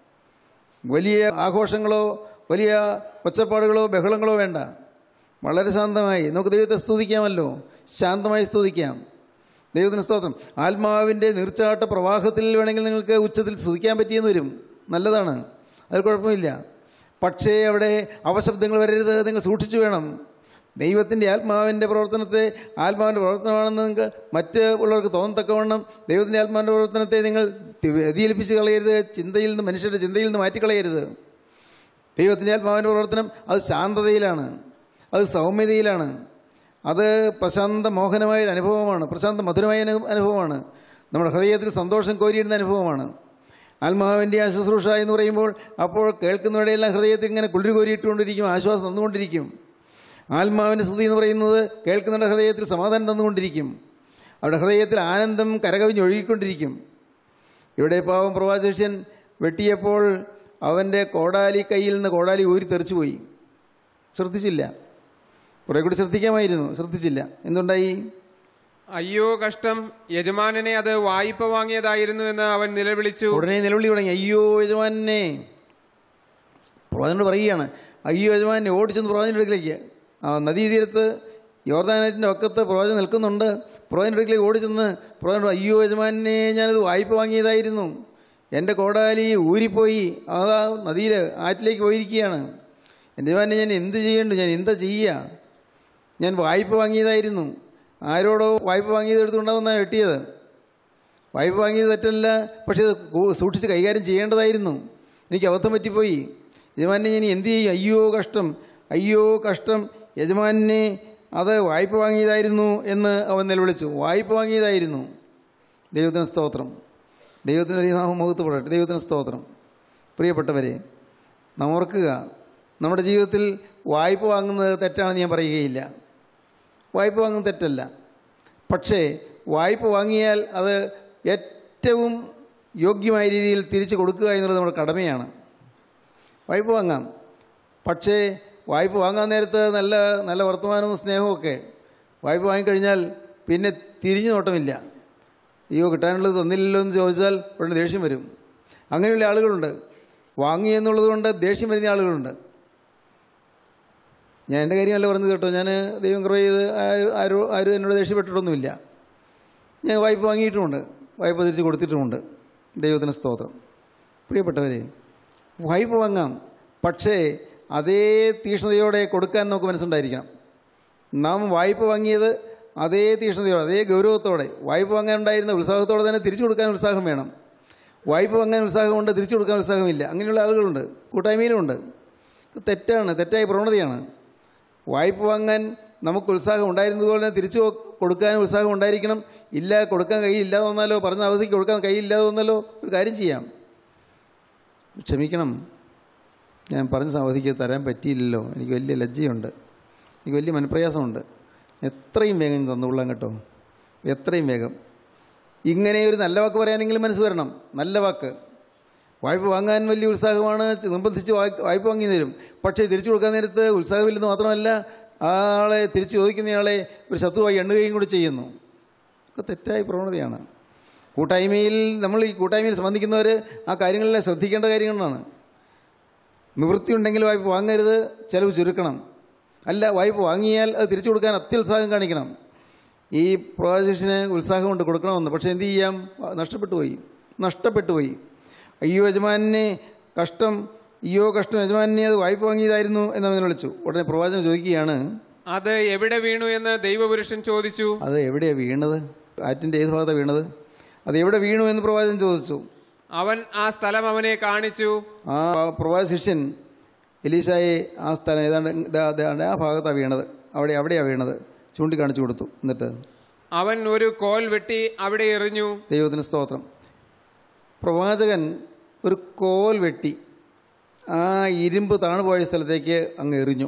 വലിയ ആഘോഷങ്ങളോ വലിയ ഒച്ചപ്പാടുകളോ ബഹളങ്ങളോ വേണ്ട വളരെ ശാന്തമായി നമുക്ക് ദൈവത്തെ സ്തുതിക്കാമല്ലോ ശാന്തമായി സ്തുതിക്കാം ദൈവത്തിന് സ്തോത്രം ആത്മാവിൻ്റെ നീർച്ചാട്ട പ്രവാഹത്തിൽ വേണമെങ്കിൽ നിങ്ങൾക്ക് ഉച്ചത്തിൽ സ്തുതിക്കാൻ പറ്റിയെന്ന് വരും നല്ലതാണ് അത് കുഴപ്പമില്ല പക്ഷേ അവിടെ അവശബ്ദങ്ങൾ വരരുത് നിങ്ങൾ സൂക്ഷിച്ചു വേണം ദൈവത്തിൻ്റെ ആത്മാവിൻ്റെ പ്രവർത്തനത്തെ ആത്മാവിൻ്റെ പ്രവർത്തനമാണെന്ന് നിങ്ങൾക്ക് മറ്റ് ഉള്ളവർക്ക് തോന്നത്തക്കവണ്ണം ദൈവത്തിൻ്റെ ആത്മാവിൻ്റെ പ്രവർത്തനത്തെ നിങ്ങൾ വ്യതിയേൽപ്പിച്ച് കളയരുത് ചിന്തയിൽ നിന്ന് മനുഷ്യരുടെ ചിന്തയിൽ നിന്ന് മാറ്റിക്കളയരുത് ദൈവത്തിൻ്റെ ആത്മാവിൻ്റെ പ്രവർത്തനം അത് ശാന്തതയിലാണ് അത് സൗമ്യതയിലാണ് അത് പ്രശാന്ത മോഹനമായ ഒരു അനുഭവമാണ് പ്രശാന്ത മധുരമായ അനു- അനുഭവമാണ് നമ്മുടെ ഹൃദയത്തിൽ സന്തോഷം കോരിയിടുന്ന അനുഭവമാണ് ആത്മാവിൻ്റെ ആ ശുശ്രൂഷ എന്ന് പറയുമ്പോൾ അപ്പോൾ കേൾക്കുന്നവരുടെയെല്ലാം ഹൃദയത്തിൽ ഇങ്ങനെ കുളിര് കോരിയിട്ടുകൊണ്ടിരിക്കും ആശ്വാസം തന്നുകൊണ്ടിരിക്കും ആത്മാവിൻ്റെ സ്തുതി എന്ന് പറയുന്നത് കേൾക്കുന്നവരുടെ ഹൃദയത്തിൽ സമാധാനം തന്നുകൊണ്ടിരിക്കും അവരുടെ ഹൃദയത്തിൽ ആനന്ദം കരകവിഞ്ഞൊഴുകിക്കൊണ്ടിരിക്കും ഇവിടെ പാവം പ്രവാചകൻ വെട്ടിയപ്പോൾ അവൻ്റെ കോടാലി കയ്യിൽ നിന്ന് കോടാലി ഊരി തെറിച്ചുപോയി ശ്രദ്ധിച്ചില്ല കുറെ കൂടി ശ്രദ്ധിക്കാമായിരുന്നു ശ്രദ്ധിച്ചില്ല എന്തുണ്ടായി അയ്യോ കഷ്ടം യജമാനനെ അത് വായ്പ വാങ്ങിയതായിരുന്നു എന്ന് അവൻ നിലവിളിച്ചു ഉടനെ നിലവിളി തുടങ്ങി അയ്യോ യജമാനെ പ്രവാചകനോട് പറയുകയാണ് അയ്യോ യജമാനെ ഓടിച്ചെന്ന് പ്രവാചകൻ്റെ അടുക്കിലേക്ക് ആ നദീതീരത്ത് യോർദാനറ്റിൻ്റെ വക്കത്ത് പ്രവാചകൻ നിൽക്കുന്നുണ്ട് പ്രവാചകൻ്റെ അടുക്കിലേക്ക് ഓടിച്ചെന്ന് പ്രവാചകനോട് അയ്യോ യജമാനെ ഞാനത് വായ്പ വാങ്ങിയതായിരുന്നു എൻ്റെ കോടാലി ഊരിപ്പോയി അതാ നദിയിൽ ആറ്റിലേക്ക് പോയിരിക്കുകയാണ് എൻ്റെ യജമാനെ ഞാൻ എന്ത് ചെയ്യേണ്ടു ഞാൻ എന്താ ചെയ്യുക ഞാൻ വായ്പ വാങ്ങിയതായിരുന്നു ആരോടോ വായ്പ വാങ്ങിയത് എടുത്തുകൊണ്ടാവുന്ന വെട്ടിയത് വായ്പ വാങ്ങിയത് തെറ്റല്ല പക്ഷേ അത് കൂ- സൂക്ഷിച്ച് കൈകാര്യം ചെയ്യേണ്ടതായിരുന്നു എനിക്ക് അബദ്ധം പറ്റിപ്പോയി യജമാനെ ഞാൻ എന്ത് ചെയ്യും അയ്യോ കഷ്ടം അയ്യോ കഷ്ടം യജമാനെ അത് വായ്പ വാങ്ങിയതായിരുന്നു എന്ന് അവൻ നിലവിളിച്ചു വായ്പ വാങ്ങിയതായിരുന്നു ദൈവത്തിന് സ്തോത്രം ദൈവത്തിന് വലിയ നാമം മുഖത്തുപെടട്ടെ ദൈവത്തിന് സ്തോത്രം പ്രിയപ്പെട്ടവരെ നാം ഓർക്കുക നമ്മുടെ ജീവിതത്തിൽ വായ്പ വാങ്ങുന്നത് തെറ്റാണെന്ന് ഞാൻ പറയുകയില്ല വായ്പ വാങ്ങുന്നത് തെറ്റല്ല പക്ഷേ വായ്പ വാങ്ങിയാൽ അത് ഏറ്റവും യോഗ്യമായ രീതിയിൽ തിരിച്ചു കൊടുക്കുക എന്നുള്ളത് നമ്മുടെ കടമയാണ് വായ്പ വാങ്ങാം പക്ഷേ വായ്പ വാങ്ങാൻ നേരത്ത് നല്ല നല്ല വർത്തമാനവും സ്നേഹവും ഒക്കെ വായ്പ വാങ്ങിക്കഴിഞ്ഞാൽ പിന്നെ തിരിഞ്ഞു നോട്ടമില്ല അയ്യോ കിട്ടാനുള്ളത് തന്നില്ലല്ലോ എന്ന് ചോദിച്ചാൽ ഉടനെ ദേഷ്യം വരും അങ്ങനെയുള്ള ആളുകളുണ്ട് വാങ്ങി എന്നുള്ളത് കൊണ്ട് ദേഷ്യം വരുന്ന ആളുകളുണ്ട് ഞാൻ എൻ്റെ കാര്യമല്ല പറഞ്ഞത് കേട്ടോ ഞാൻ ദൈവം കൃപ ചെയ്ത് ആ- ആരോ ആരും എന്നോട് ദേഷ്യപ്പെട്ടിട്ടൊന്നുമില്ല ഞാൻ വായ്പ വാങ്ങിയിട്ടുമുണ്ട് വായ്പ തിരിച്ച് കൊടുത്തിട്ടുമുണ്ട് ദൈവത്തിന് സ്തോത്രം പ്രിയപ്പെട്ടവരെ വായ്പ വാങ്ങാം പക്ഷേ അതേ തീക്ഷ്ണതയോടെ കൊടുക്കാൻ നമുക്ക് മനസ്സുണ്ടായിരിക്കണം നാം വായ്പ വാങ്ങിയത് അതേ തീക്ഷ്ണതയോടെ അതേ ഗൗരവത്തോടെ വായ്പ വാങ്ങാനുണ്ടായിരുന്ന ഉത്സാഹത്തോടെ തന്നെ തിരിച്ചു കൊടുക്കാൻ ഉത്സാഹം വേണം വായ്പ വാങ്ങാൻ ഉത്സാഹമുണ്ട് തിരിച്ചു കൊടുക്കാൻ ഉത്സാഹമില്ല അങ്ങനെയുള്ള ആളുകളുണ്ട് കൂട്ടായ്മയിലുമുണ്ട് ഇത് തെറ്റാണ് തെറ്റായ പ്രവണതയാണ് വായ്പ വാങ്ങാൻ നമുക്ക് ഉത്സാഹം ഉണ്ടായിരുന്നതുപോലെ തന്നെ തിരിച്ചു കൊടുക്കാൻ ഉത്സാഹം ഉണ്ടായിരിക്കണം ഇല്ല കൊടുക്കാൻ കയ്യില്ലാതെ വന്നാലോ പറഞ്ഞ അവധിക്ക് കൊടുക്കാൻ കയ്യില്ലാതെ വന്നാലോ ഒരു കാര്യം ചെയ്യാം ക്ഷമിക്കണം ഞാൻ പറഞ്ഞ അവധിക്ക് തരാൻ പറ്റിയില്ലല്ലോ എനിക്ക് വലിയ ലജ്ജയുണ്ട് എനിക്ക് വലിയ മനപ്രയാസമുണ്ട് എത്രയും വേഗം ഇനി തന്നുകൊള്ളാം കേട്ടോ എത്രയും വേഗം ഇങ്ങനെ ഒരു നല്ല വാക്ക് പറയാനെങ്കിലും മനസ്സ് വരണം നല്ല വാക്ക് വായ്പ വാങ്ങാൻ വലിയ ഉത്സാഹമാണ് നിർബന്ധിച്ച് വായ്പ വായ്പ വാങ്ങി തരും പക്ഷേ തിരിച്ചു കൊടുക്കാൻ നേരത്ത് ഉത്സാഹമില്ലെന്ന് മാത്രമല്ല ആളെ തിരിച്ചു ചോദിക്കുന്നയാളെ ഒരു ശത്രുവായി എണ്ണുകയും കൂടി ചെയ്യുന്നു ഒക്കെ തെറ്റായ പ്രവണതയാണ് കൂട്ടായ്മയിൽ നമ്മൾ ഈ കൂട്ടായ്മയിൽ സംബന്ധിക്കുന്നവർ ആ കാര്യങ്ങളെല്ലാം ശ്രദ്ധിക്കേണ്ട കാര്യങ്ങളാണ് നിവൃത്തിയുണ്ടെങ്കിൽ വായ്പ വാങ്ങരുത് ചിലവ് ചുരുക്കണം അല്ല വായ്പ വാങ്ങിയാൽ അത് തിരിച്ചു കൊടുക്കാൻ അത്യുത്സാഹം കാണിക്കണം ഈ പ്രവാസിഷന് ഉത്സാഹം കൊണ്ട് കൊടുക്കണമെന്ന് പക്ഷേ എന്ത് ചെയ്യാം നഷ്ടപ്പെട്ടു പോയി നഷ്ടപ്പെട്ടു പോയി അയ്യോ യജമാനെ കഷ്ടം അയ്യോ കഷ്ടം യജമാനെ അത് വായ്പ വാങ്ങിയതായിരുന്നു എന്നവനെ വിളിച്ചു ഉടനെ പ്രവാചകൻ ചോദിക്കുകയാണ് അത് എവിടെ വീണു എന്ന് ദൈവപുരുഷൻ ചോദിച്ചു അത് എവിടെയാണ് വീണത് ആറ്റിൻ്റെ ഏത് ഭാഗത്താണ് വീണത് അത് എവിടെ വീണു എന്ന് പ്രവാചകൻ ചോദിച്ചു അവൻ ആ സ്ഥലം അവനെ കാണിച്ചു ആ പ്രവാസി ശിഷ്യൻ എലീശായെ ആ സ്ഥലം ഏതാണ്ട് ദാ- ദാണ്ട് ആ ഭാഗത്താണ് വീണത് അവിടെ അവിടെയാണ് വീണത് ചൂണ്ടിക്കാണിച്ചു കൊടുത്തു എന്നിട്ട് അവൻ ഒരു കോൽ വെട്ടി അവിടെ എറിഞ്ഞു ദൈവത്തിന് സ്തോത്രം പ്രവാചകൻ ഒരു കോൽ വെട്ടി ആ ഇരുമ്പ് താണുപോയ സ്ഥലത്തേക്ക് അങ്ങ് എറിഞ്ഞു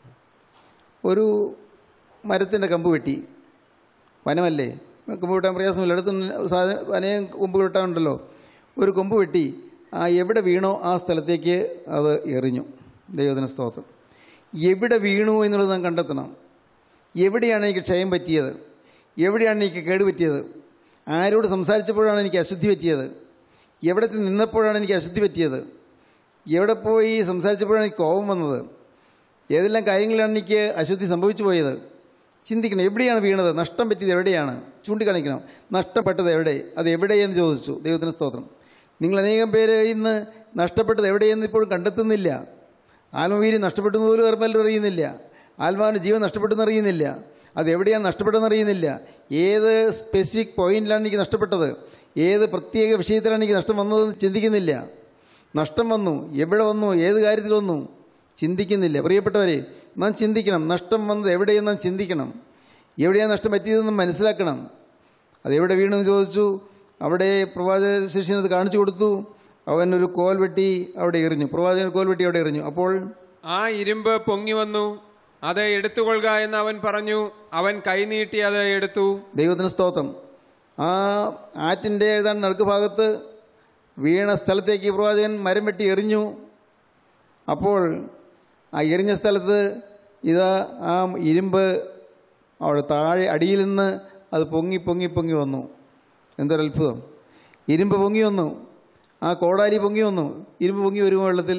ഒരു മരത്തിൻ്റെ കമ്പ് വെട്ടി വനമല്ലേ കൊമ്പ് വെട്ടാൻ പ്രയാസമില്ല അടുത്ത് സാധനം അനേകം കൊമ്പ് വെട്ടാനുണ്ടല്ലോ ഒരു കൊമ്പ് വെട്ടി ആ എവിടെ വീണോ ആ സ്ഥലത്തേക്ക് അത് എറിഞ്ഞു ദൈവത്തിന് സ്തോത്രം എവിടെ വീണു എന്നുള്ളത് നാം കണ്ടെത്തണം എവിടെയാണ് എനിക്ക് ക്ഷയം പറ്റിയത് എവിടെയാണ് എനിക്ക് കേടുപറ്റിയത് ആരോട് സംസാരിച്ചപ്പോഴാണ് എനിക്ക് അശുദ്ധി പറ്റിയത് എവിടെ നിന്നപ്പോഴാണ് എനിക്ക് അശുദ്ധി പറ്റിയത് എവിടെ പോയി സംസാരിച്ചപ്പോഴാണ് എനിക്ക് കോപം വന്നത് ഏതെല്ലാം കാര്യങ്ങളിലാണ് എനിക്ക് അശുദ്ധി സംഭവിച്ചു പോയത് ചിന്തിക്കണം എവിടെയാണ് വീണത് നഷ്ടം പറ്റിയത് എവിടെയാണ് ചൂണ്ടിക്കാണിക്കണം നഷ്ടപ്പെട്ടത് എവിടെ അത് എവിടെയെന്ന് ചോദിച്ചു ദൈവത്തിന് സ്തോത്രം നിങ്ങൾ അനേകം പേര് ഇന്ന് നഷ്ടപ്പെട്ടത് എവിടെയെന്ന് ഇപ്പോഴും കണ്ടെത്തുന്നില്ല ആത്മവീര്യം നഷ്ടപ്പെട്ടു എന്ന് പോലും പലരും അറിയുന്നില്ല ആത്മാവിന് ജീവൻ നഷ്ടപ്പെട്ടെന്ന് അറിയുന്നില്ല അത് എവിടെയാണ് നഷ്ടപ്പെട്ടതെന്ന് അറിയുന്നില്ല ഏത് സ്പെസിഫിക് പോയിന്റിലാണ് എനിക്ക് നഷ്ടപ്പെട്ടത് ഏത് പ്രത്യേക വിഷയത്തിലാണ് എനിക്ക് നഷ്ടം വന്നതെന്ന് ചിന്തിക്കുന്നില്ല നഷ്ടം വന്നു എവിടെ വന്നു ഏത് കാര്യത്തിൽ വന്നു ചിന്തിക്കുന്നില്ല പ്രിയപ്പെട്ടവരെ നാം ചിന്തിക്കണം നഷ്ടം വന്നത് എവിടെയെന്ന് നാം ചിന്തിക്കണം എവിടെയാണ് നഷ്ടം പറ്റിയതെന്ന് മനസ്സിലാക്കണം അതെവിടെ വീണെന്ന് ചോദിച്ചു അവിടെ പ്രവാചക ശിഷ്യന് അത് കാണിച്ചു കൊടുത്തു അവൻ ഒരു കോൽ വെട്ടി അവിടെ എറിഞ്ഞു പ്രവാചകൻ കോൽ വെട്ടി അവിടെ എറിഞ്ഞു അപ്പോൾ ആ ഇരുമ്പ് പൊങ്ങി വന്നു അത് എടുത്തുകൊള്ളുക എന്ന് അവൻ പറഞ്ഞു അവൻ കൈനീട്ടി അത് എടുത്തു ദൈവത്തിന് സ്തോത്രം ആ ആറ്റിൻ്റെ ഏതാണ്ട് നടുക്ക് ഭാഗത്ത് വീണ സ്ഥലത്തേക്ക് ഈ പ്രവാചകൻ മരം വെട്ടി എറിഞ്ഞു അപ്പോൾ ആ എറിഞ്ഞ സ്ഥലത്ത് ഇതാ ആ ഇരുമ്പ് അവിടെ താഴെ അടിയിൽ നിന്ന് അത് പൊങ്ങി പൊങ്ങി പൊങ്ങി വന്നു എന്തൊരത്ഭുതം ഇരുമ്പ് പൊങ്ങി വന്നു ആ കോടാലി പൊങ്ങി വന്നു ഇരുമ്പ് പൊങ്ങി വരുമോ വെള്ളത്തിൽ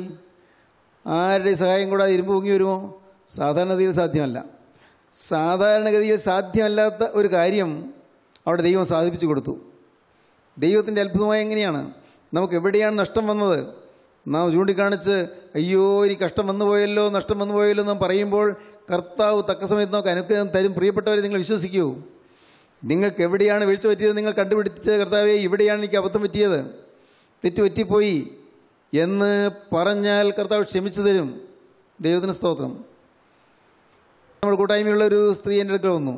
ആരുടെ സഹായം കൂടാതെ ഇരുമ്പ് പൊങ്ങി വരുമോ സാധാരണഗതിയിൽ സാധ്യമല്ല സാധാരണഗതിയിൽ സാധ്യമല്ലാത്ത ഒരു കാര്യം അവിടെ ദൈവം സാധിപ്പിച്ചു കൊടുത്തു ദൈവത്തിൻ്റെ അത്ഭുതമായ എങ്ങനെയാണ് നമുക്ക് എവിടെയാണ് നഷ്ടം വന്നത് നാം ചൂണ്ടിക്കാണിച്ച് അയ്യോ എനിക്ക് കഷ്ടം വന്നു പോയല്ലോ നഷ്ടം വന്നു പോയല്ലോ നാം പറയുമ്പോൾ കർത്താവ് തക്ക സമയത്ത് നമുക്ക് അനുഗ്രഹം തരും പ്രിയപ്പെട്ടവരെ നിങ്ങൾ വിശ്വസിക്കൂ നിങ്ങൾക്ക് എവിടെയാണ് വീഴ്ച പറ്റിയത് നിങ്ങൾ കണ്ടുപിടിച്ച് കർത്താവെ ഇവിടെയാണ് എനിക്ക് അബദ്ധം പറ്റിയത് തെറ്റ് പറ്റിപ്പോയി എന്ന് പറഞ്ഞാൽ കർത്താവ് ക്ഷമിച്ചു തരും ദൈവത്തിന് സ്തോത്രം നമ്മുടെ കൂട്ടായ്മയുള്ള ഒരു സ്ത്രീ എൻ്റെ അടുക്കൽ വന്നു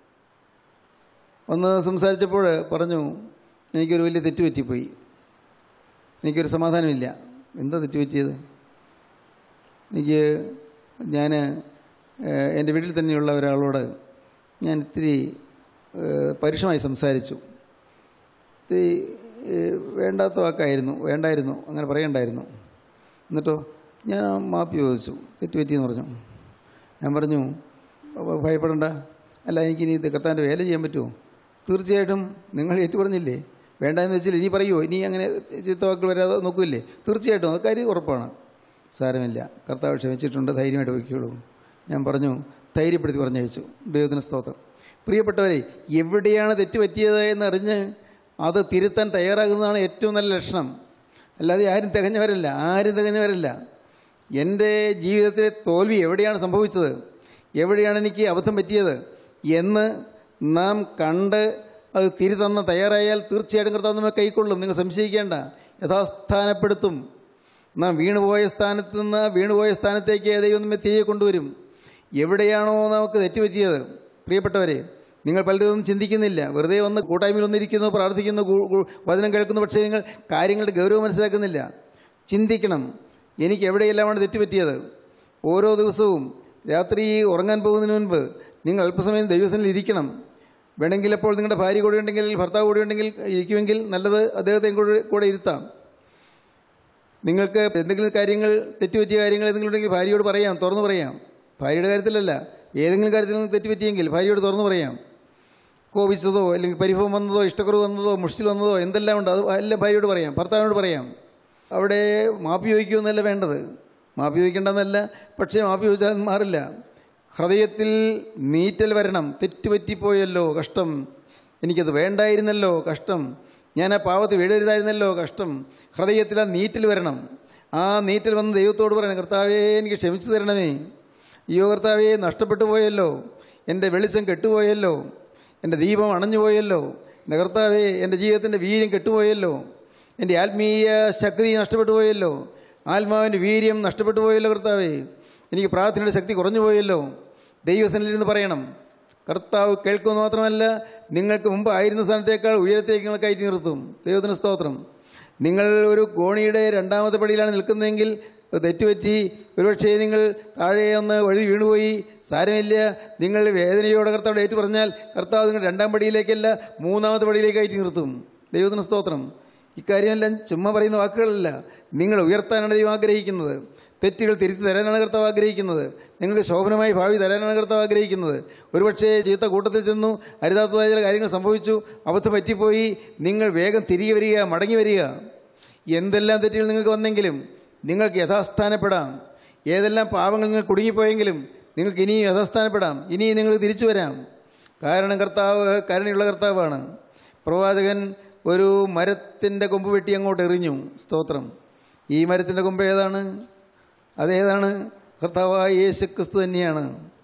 വന്ന് സംസാരിച്ചപ്പോൾ പറഞ്ഞു എനിക്കൊരു വലിയ തെറ്റ് പറ്റിപ്പോയി എനിക്കൊരു സമാധാനമില്ല എന്താ തെറ്റ് പറ്റിയത് എനിക്ക് ഞാൻ എൻ്റെ വീട്ടിൽ തന്നെയുള്ള ഒരാളോട് ഞാൻ ഇത്തിരി ഏഹ്, പരുഷമായി സംസാരിച്ചു ഇത്തിരി ഏഹ്, വേണ്ടാത്ത വാക്കായിരുന്നു വേണ്ടായിരുന്നു അങ്ങനെ പറയണ്ടായിരുന്നു എന്നിട്ടോ ഞാൻ ആ മാപ്പ് ചോദിച്ചു തെറ്റ് പറ്റിയെന്ന് പറഞ്ഞു ഞാൻ പറഞ്ഞു "ഭ- ഭയപ്പെടണ്ട അല്ല എനിക്കിനി ഇത് കർത്താൻ്റെ വേല ചെയ്യാൻ പറ്റുമോ തീർച്ചയായിട്ടും നിങ്ങൾ ഏറ്റു പറഞ്ഞില്ലേ വേണ്ട എന്ന് വെച്ചാൽ ഇനി പറയുമോ ഇനി അങ്ങനെ ചിത്തവാക്കുകൾ വരാതെ നോക്കൂല്ലേ തീർച്ചയായിട്ടും അത് കാര്യം ഉറപ്പാണ് സാരമില്ല കർത്താവ് ക്ഷമിച്ചിട്ടുണ്ട് ധൈര്യമായിട്ട് വയ്ക്കുള്ളൂ ഞാൻ പറഞ്ഞു ധൈര്യപ്പെടുത്തി പറഞ്ഞയച്ചു ദൈവത്തിന് സ്തോത്രം പ്രിയപ്പെട്ടവരെ എവിടെയാണ് തെറ്റ് പറ്റിയത് എന്നറിഞ്ഞ് അത് തിരുത്താൻ തയ്യാറാകുന്നതാണ് ഏറ്റവും നല്ല ലക്ഷണം അല്ലാതെ ആരും തികഞ്ഞവരല്ല ആരും തികഞ്ഞവരല്ല എൻ്റെ ജീവിതത്തിലെ തോൽവി എവിടെയാണ് സംഭവിച്ചത് എവിടെയാണ് എനിക്ക് അബദ്ധം പറ്റിയത് എന്ന് നാം കണ്ട് അത് തിരുതന്ന് തയ്യാറായാൽ തീർച്ചയായിട്ടും കർത്താവ് നമ്മെ കൈക്കൊള്ളും നിങ്ങൾ സംശയിക്കേണ്ട യഥാസ്ഥാനപ്പെടുത്തും നാം വീണുപോയ സ്ഥാനത്ത് നിന്ന് വീണുപോയ സ്ഥാനത്തേക്ക് ദൈവം നമ്മെ തിരികെ കൊണ്ടുവരും എവിടെയാണോ നമുക്ക് തെറ്റുപറ്റിയത് പ്രിയപ്പെട്ടവരെ നിങ്ങൾ പലരും ചിന്തിക്കുന്നില്ല വെറുതെ വന്ന് കൂട്ടായ്മയിൽ വന്നിരിക്കുന്നു പ്രാർത്ഥിക്കുന്നു ഗു- ഗു- വചനം കേൾക്കുന്നു പക്ഷേ നിങ്ങൾ കാര്യങ്ങളുടെ ഗൗരവം മനസ്സിലാക്കുന്നില്ല ചിന്തിക്കണം എനിക്ക് എവിടെയെല്ലാമാണ് തെറ്റുപറ്റിയത് ഓരോ ദിവസവും രാത്രി ഉറങ്ങാൻ പോകുന്നതിന് മുൻപ് നിങ്ങൾ അല്പസമയം ദൈവസനിൽ ഇരിക്കണം വേണമെങ്കിൽ അപ്പോൾ നിങ്ങളുടെ ഭാര്യ കൂടെ ഉണ്ടെങ്കിൽ ഭർത്താവ് കൂടെ ഉണ്ടെങ്കിൽ ഇരിക്കുമെങ്കിൽ നല്ലത് അദ്ദേഹത്തെ കൂടെ കൂടെ ഇരുത്താം നിങ്ങൾക്ക് എന്തെങ്കിലും കാര്യങ്ങൾ തെറ്റുപറ്റിയ കാര്യങ്ങൾ എന്തെങ്കിലും ഉണ്ടെങ്കിൽ ഭാര്യയോട് പറയാം തുറന്നു പറയാം ഭാര്യയുടെ കാര്യത്തിലല്ല ഏതെങ്കിലും കാര്യത്തിൽ നിന്ന് തെറ്റുപറ്റിയെങ്കിൽ ഭാര്യയോട് തുറന്നു പറയാം കോപിച്ചതോ അല്ലെങ്കിൽ പരിഭവം വന്നതോ ഇഷ്ടക്കുറവ് വന്നതോ മുഷിൽ വന്നതോ എന്തെല്ലാം ഉണ്ട് അത് എല്ലാം ഭാര്യയോട് പറയാം ഭർത്താവിനോട് പറയാം അവിടെ മാപ്പി ചോദിക്കുമെന്നല്ല വേണ്ടത് മാപ്പി ചോദിക്കേണ്ടെന്നല്ല പക്ഷേ മാപ്പി ചോദിച്ചാൽ അത് മാറില്ല ഹൃദയത്തിൽ നീറ്റൽ വരണം തെറ്റുപറ്റിപ്പോയല്ലോ കഷ്ടം എനിക്കത് വേണ്ടായിരുന്നല്ലോ കഷ്ടം ഞാൻ ആ പാവത്ത് വീഴരുതായിരുന്നല്ലോ കഷ്ടം ഹൃദയത്തിൽ ആ നീറ്റൽ വരണം ആ നീറ്റൽ വന്ന് ദൈവത്തോട് പറയണം കർത്താവേ എനിക്ക് ക്ഷമിച്ചു തരണമേ അയ്യോ കർത്താവേ നഷ്ടപ്പെട്ടു പോയല്ലോ എൻ്റെ വെളിച്ചം കെട്ടുപോയല്ലോ എൻ്റെ ദീപം അണഞ്ഞു പോയല്ലോ എൻ്റെ കർത്താവേ എൻ്റെ ജീവിതത്തിൻ്റെ വീര്യം കെട്ടുപോയല്ലോ എൻ്റെ ആത്മീയ ശക്തി നഷ്ടപ്പെട്ടു പോയല്ലോ ആത്മാവിൻ്റെ വീര്യം നഷ്ടപ്പെട്ടു പോയല്ലോ കർത്താവേ എനിക്ക് പ്രാർത്ഥനയുടെ ശക്തി കുറഞ്ഞു പോയല്ലോ ദൈവസനിലിരുന്ന് പറയണം കർത്താവ് കേൾക്കുമെന്ന് മാത്രമല്ല നിങ്ങൾക്ക് മുമ്പ് ആയിരുന്ന സ്ഥാനത്തേക്കാൾ ഉയരത്തേക്ക് നിങ്ങൾ കയറ്റി നിർത്തും ദൈവത്തിന് സ്തോത്രം നിങ്ങൾ ഒരു ഗോണിയുടെ രണ്ടാമത്തെ പടിയിലാണ് നിൽക്കുന്നതെങ്കിൽ തെറ്റുപറ്റി ഒരുപക്ഷേ നിങ്ങൾ താഴെ ഒന്ന് വഴി വീണുപോയി സാരമില്ല നിങ്ങൾ വേദനയോടെ കർത്താവ് ഏറ്റു പറഞ്ഞാൽ കർത്താവ് നിങ്ങൾ രണ്ടാം പടിയിലേക്കല്ല മൂന്നാമത്തെ പടിയിലേക്ക് കയറ്റി നിർത്തും ദൈവത്തിന് സ്തോത്രം ഇക്കാര്യമെല്ലാം ചുമ്മാ പറയുന്ന വാക്കുകളല്ല നിങ്ങൾ ഉയർത്താനാണ് ദൈവം ആഗ്രഹിക്കുന്നത് തെറ്റുകൾ തിരുത്തി തരാനാണ് കർത്താവ് ആഗ്രഹിക്കുന്നത് നിങ്ങൾക്ക് ശോഭനമായി ഭാവി തരാനാണ് കർത്താവ് ആഗ്രഹിക്കുന്നത് ഒരുപക്ഷേ ചീത്ത കൂട്ടത്തിൽ ചെന്നു അരുതാത്തതായ ചില കാര്യങ്ങൾ സംഭവിച്ചു അബദ്ധം പറ്റിപ്പോയി നിങ്ങൾ വേഗം തിരികെ വരിക മടങ്ങി വരിക എന്തെല്ലാം തെറ്റുകൾ നിങ്ങൾക്ക് വന്നെങ്കിലും നിങ്ങൾക്ക് യഥാസ്ഥാനപ്പെടാം ഏതെല്ലാം പാവങ്ങൾ നിങ്ങൾ കുടുങ്ങിപ്പോയെങ്കിലും നിങ്ങൾക്ക് ഇനിയും യഥാസ്ഥാനപ്പെടാം ഇനിയും നിങ്ങൾ തിരിച്ചു വരാം കാരണം കർത്താവ് കരുണയുള്ള കർത്താവാണ് പ്രവാചകൻ ഒരു മരത്തിൻ്റെ കൊമ്പ് വെട്ടി അങ്ങോട്ട് എറിഞ്ഞു സ്തോത്രം ഈ മരത്തിൻ്റെ കൊമ്പ് ഏതാണ് അതേതാണ് കർത്താവായ യേശു ക്രിസ്തു തന്നെയാണ്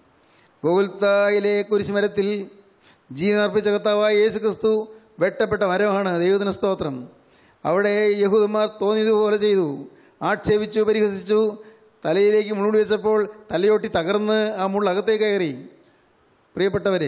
ഗോകുൽത്തായിലെ കുരിശുമരത്തിൽ ജീവനർപ്പിച്ച കർത്താവായ യേശു ക്രിസ്തു വെട്ടപ്പെട്ട മരമാണ് ദൈവത്തിന് സ്തോത്രം അവിടെ യഹൂദന്മാർ തോന്നിയതുപോലെ ചെയ്തു ആക്ഷേപിച്ചു പരിഹസിച്ചു തലയിലേക്ക് മുള്ളുടി വെച്ചപ്പോൾ തലയൊട്ടി തകർന്ന് ആ മുള്ളകത്തേക്ക് കയറി പ്രിയപ്പെട്ടവരെ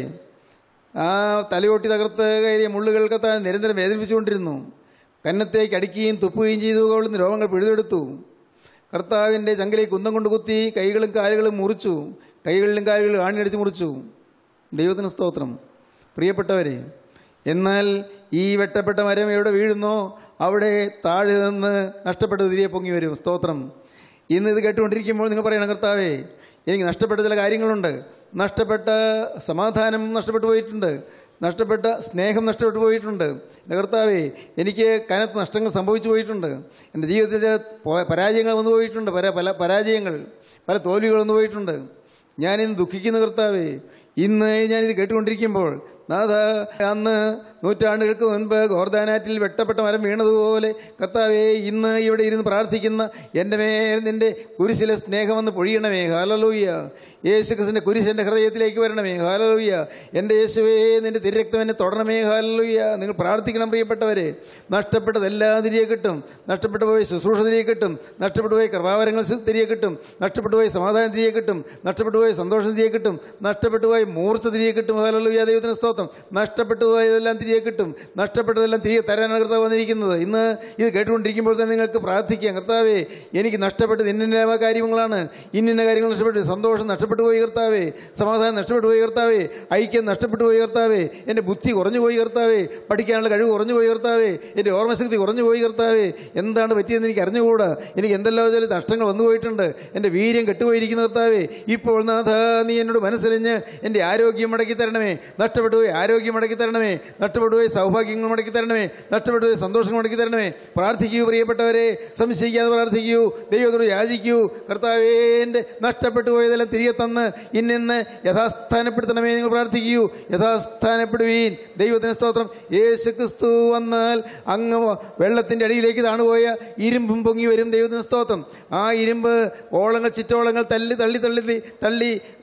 ആ തലയൊട്ടി തകർത്ത് കയറിയ മുള്ളുകൾ കത്താൻ നിരന്തരം വേദനിപ്പിച്ചുകൊണ്ടിരുന്നു കന്നത്തേക്ക് അടിക്കുകയും തുപ്പുകയും ചെയ്തു കൊള്ളുന്ന രോഗങ്ങൾ പിഴുതെടുത്തു കർത്താവിൻ്റെ ചങ്കിലേക്ക് കുന്തം കൊണ്ട് കുത്തി കൈകളും കാലുകളും മുറിച്ചു കൈകളിലും കാലുകളും ആണിയടിച്ച് മുറിച്ചു ദൈവത്തിന് സ്തോത്രം പ്രിയപ്പെട്ടവരെ എന്നാൽ ഈ വെട്ടപ്പെട്ട മരം എവിടെ വീഴുന്നോ അവിടെ താഴെ നിന്ന് നഷ്ടപ്പെട്ടത് തിരികെ പൊങ്ങി വരും സ്തോത്രം ഇന്ന് ഇത് കേട്ടുകൊണ്ടിരിക്കുമ്പോൾ നിങ്ങൾ പറയണം കർത്താവേ എനിക്ക് നഷ്ടപ്പെട്ട ചില കാര്യങ്ങളുണ്ട് നഷ്ടപ്പെട്ട സമാധാനം നഷ്ടപ്പെട്ടു പോയിട്ടുണ്ട് നഷ്ടപ്പെട്ട സ്നേഹം നഷ്ടപ്പെട്ടു പോയിട്ടുണ്ട് എൻ്റെ കർത്താവേ എനിക്ക് കനത്ത നഷ്ടങ്ങൾ സംഭവിച്ചു പോയിട്ടുണ്ട് എൻ്റെ ജീവിതത്തിൽ ചില പോ- പരാജയങ്ങൾ വന്നു പോയിട്ടുണ്ട് പല പല പരാജയങ്ങൾ പല തോൽവികൾ വന്നു പോയിട്ടുണ്ട് ഞാനിന്ന് ദുഃഖിക്കുന്ന കർത്താവേ ഇന്ന് ഞാനിത് കേട്ടുകൊണ്ടിരിക്കുമ്പോൾ നാഥ അന്ന് നൂറ്റാണ്ടുകൾക്ക് മുൻപ് ഗോർദാനാറ്റിൽ വെട്ടപ്പെട്ട മരം വീണതുപോലെ കർത്താവേ ഇന്ന് ഇവിടെ ഇരുന്ന് പ്രാർത്ഥിക്കുന്ന എൻ്റെ മേൽ നിൻ്റെ കുരിശിലെ സ്നേഹമെന്ന് പൊഴിയണമേ ഹാലലൂയ്യ യേശു ക്രിസ്തുവിൻ്റെ കുരിശ് എൻ്റെ ഹൃദയത്തിലേക്ക് വരണമേ ഹാലലൂയ്യ എൻ്റെ യേശുവേ നിൻ്റെ തിരക്തം എന്നെ തൊടണമേ ഹാലലൂയ്യ നിങ്ങൾ പ്രാർത്ഥിക്കണം പ്രിയപ്പെട്ടവരെ നഷ്ടപ്പെട്ടതെല്ലാം തിരികെ കിട്ടും നഷ്ടപ്പെട്ടു പോയ ശുശ്രൂഷ തിരികെ കിട്ടും നഷ്ടപ്പെട്ടു പോയ കൃപാവരങ്ങൾ തിരികെ കിട്ടും നഷ്ടപ്പെട്ടു പോയ സമാധാനം തിരികെ കിട്ടും നഷ്ടപ്പെട്ടു പോയ സന്തോഷം തിരികെ കിട്ടും നഷ്ടപ്പെട്ടു പോയ മൂർച്ച തിരികെ കിട്ടും ഹാലലൂയ്യ ദൈവത്തിന് സ്തോത്രം നഷ്ടപ്പെട്ടു പോയതെല്ലാം തിരികെ കിട്ടും നഷ്ടപ്പെട്ടതെല്ലാം തിരികെ തരാനാണ് കർത്താവ് വന്നിരിക്കുന്നത് ഇന്ന് ഇത് കേട്ടുകൊണ്ടിരിക്കുമ്പോൾ തന്നെ നിങ്ങൾക്ക് പ്രാർത്ഥിക്കാം കർത്താവേ എനിക്ക് നഷ്ടപ്പെട്ടത് ഇന്ന കാര്യങ്ങളാണ് ഇന്ന കാര്യങ്ങൾ നഷ്ടപ്പെട്ടു സന്തോഷം നഷ്ടപ്പെട്ടു പോയി കർത്താവേ സമാധാനം നഷ്ടപ്പെട്ടു പോയി കർത്താവേ ഐക്യം നഷ്ടപ്പെട്ടു പോയി കർത്താവേ എൻ്റെ ബുദ്ധി കുറഞ്ഞു പോയി കർത്താവേ പഠിക്കാനുള്ള കഴിവ് കുറഞ്ഞു പോയി കർത്താവേ എൻ്റെ ഓർമ്മശക്തി കുറഞ്ഞു പോയി കർത്താവേ എന്താണ് പറ്റിയതെന്ന് എനിക്ക് അറിഞ്ഞുകൂടാ എനിക്ക് എന്തെല്ലാം ചില നഷ്ടങ്ങൾ വന്നു പോയിട്ടുണ്ട് എൻ്റെ വീര്യം കെട്ടുപോയിരിക്കുന്ന കർത്താവേ ഇപ്പോൾ നാഥ നീ എന്നോട് മനസ്സിലിഞ്ഞ് എൻ്റെ ആരോഗ്യം മടക്കി തരണമേ നഷ്ടപ്പെട്ടു പോയി ആരോഗ്യം മടക്കി തരണമേ നഷ്ടപ്പെട്ടു പോയി സൗഭാഗ്യങ്ങൾ മടക്കി തരണമേ നഷ്ടപ്പെട്ടു പോയി സന്തോഷം മടക്കി തരണമേ പ്രാർത്ഥിക്കൂ പ്രിയപ്പെട്ടവരെ സംശയിക്കാതെ പ്രാർത്ഥിക്കൂ ദൈവത്തോട് യാചിക്കൂ കർത്താവേ എൻ്റെ നഷ്ടപ്പെട്ടു പോയതെല്ലാം തിരികെ തന്ന് ഇന്നിന്ന് യഥാസ്ഥാനപ്പെടുത്തണമേ നിങ്ങൾ പ്രാർത്ഥിക്കൂ യഥാസ്ഥാനപ്പെടുവീൻ ദൈവത്തിന് സ്തോത്രം യേശു ക്രിസ്തു വന്നാൽ അങ്ങ് വെള്ളത്തിൻ്റെ അടിയിലേക്ക് താണുപോയ ഇരുമ്പും പൊങ്ങി വരും ദൈവത്തിന് സ്തോത്രം ആ ഇരുമ്പ് ഓളങ്ങൾ ചിറ്റോളങ്ങൾ തല്ലി തള്ളി തള്ളി തള്ളി